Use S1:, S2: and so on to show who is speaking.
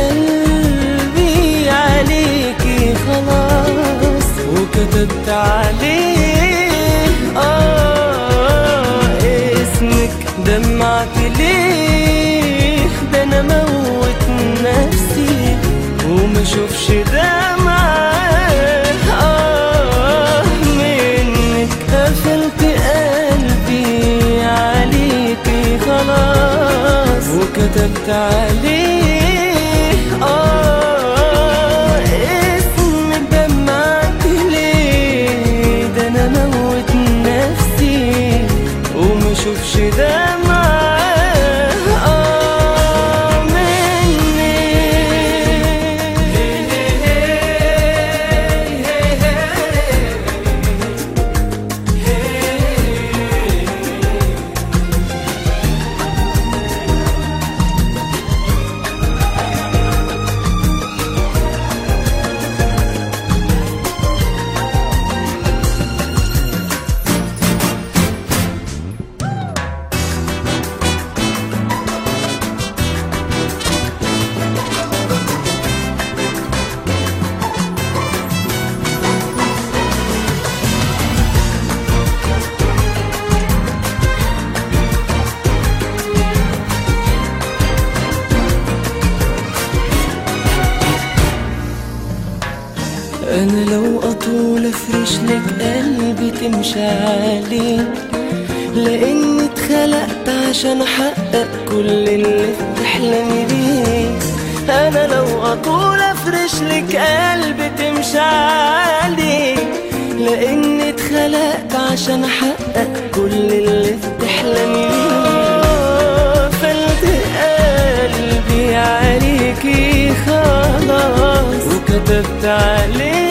S1: قلبي عليكي خلاص وكتبت عليه آه اسمك دمعت ليه ده أنا موت نفسي وما اشوفش دمعة آه منك قفلت قلبي عليكي خلاص وكتبت عليه آه اسمك دمعت ليه ده أنا موت نفسي وما اشوفش دمعة آه انا لو اطول افرش لك قلبي تمشي عليه لاني اتخلقت عشان احقق كل اللي بتحلمي بيه انا لو اطول افرش لك قلبي تمشي عليه لاني اتخلقت عشان احقق كل اللي بتحلمي بيه فلت قلبي عليكي خلاص وكتبت عليه